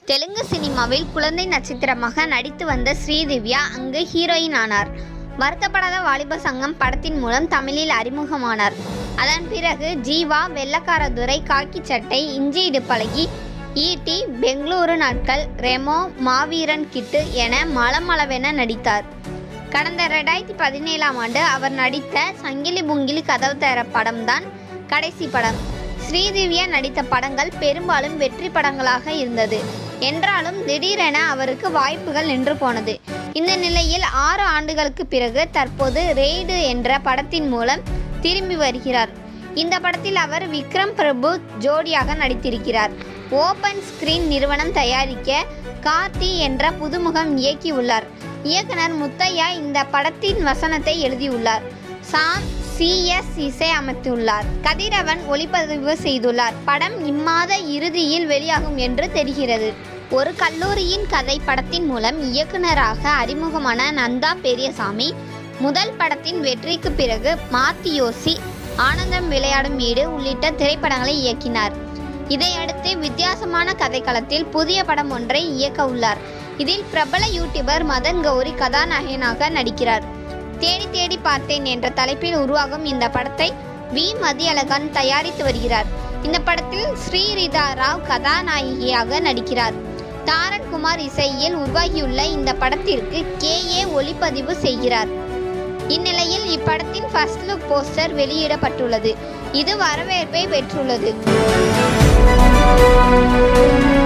தெலுங்கு சினிமாவில் குழந்தை நட்சத்திரமாக நடித்து வந்த ஸ்ரீதிவ்யா அங்கு ஹீரோயின் ஆனார் வருத்தப்படாத வாலிப சங்கம் படத்தின் மூலம் தமிழில் அறிமுகமானார் அதன் பிறகு ஜீவா வெள்ளக்காரதுரை காக்கி சட்டை இஞ்சி இடுப்பழகி ஈட்டி பெங்களூரு நாட்கள் ரெமோ மாவீரன் கிட்டு என மளமளவென நடித்தார் கடந்த ரெண்டாயிரத்தி பதினேழாம் ஆண்டு அவர் நடித்த சங்கிலி புங்கிலி கதவு தர படம்தான் கடைசி படம் ஸ்ரீதிவ்யா நடித்த படங்கள் பெரும்பாலும் வெற்றி படங்களாக இருந்தது என்றாலும் திடீரென அவருக்கு வாய்ப்புகள் நின்று போனது இந்த நிலையில் ஆறு ஆண்டுகளுக்கு பிறகு தற்போது ரெய்டு என்ற படத்தின் மூலம் திரும்பி வருகிறார் இந்த படத்தில் அவர் விக்ரம் பிரபு ஜோடியாக நடித்திருக்கிறார் ஓபன் ஸ்கிரீன் நிறுவனம் தயாரிக்க கார்த்தி என்ற புதுமுகம் இயக்கியுள்ளார் இயக்குனர் முத்தையா இந்த படத்தின் வசனத்தை எழுதியுள்ளார் சாம் சிஎஸ் இசை அமைத்துள்ளார் கதிரவன் ஒளிப்பதிவு செய்துள்ளார் படம் இம்மாத இறுதியில் வெளியாகும் என்று தெரிகிறது ஒரு கல்லூரியின் கதை படத்தின் மூலம் இயக்குனராக அறிமுகமான நந்தா பெரியசாமி முதல் படத்தின் வெற்றிக்கு பிறகு மாத்தியோசி ஆனந்தம் விளையாடும் வீடு உள்ளிட்ட திரைப்படங்களை இயக்கினார் இதையடுத்து வித்தியாசமான கதைக்களத்தில் புதிய படம் ஒன்றை இயக்க உள்ளார் இதில் பிரபல யூடியூபர் மதன் கௌரி கதாநாயகனாக நடிக்கிறார் தேடி தேடி பார்த்தேன் என்ற தலைப்பில் உருவாகும் இந்த படத்தை வி மதியழகன் தயாரித்து வருகிறார் இந்த படத்தில் ஸ்ரீரிதா ராவ் கதாநாயகியாக நடிக்கிறார் தாரன் குமார் இசையில் உருவாகியுள்ள இந்த படத்திற்கு கே ஏ ஒளிப்பதிவு செய்கிறார் இந்நிலையில் இப்படத்தின் ஃபர்ஸ்ட் லுக் போஸ்டர் வெளியிடப்பட்டுள்ளது இது வரவேற்பை பெற்றுள்ளது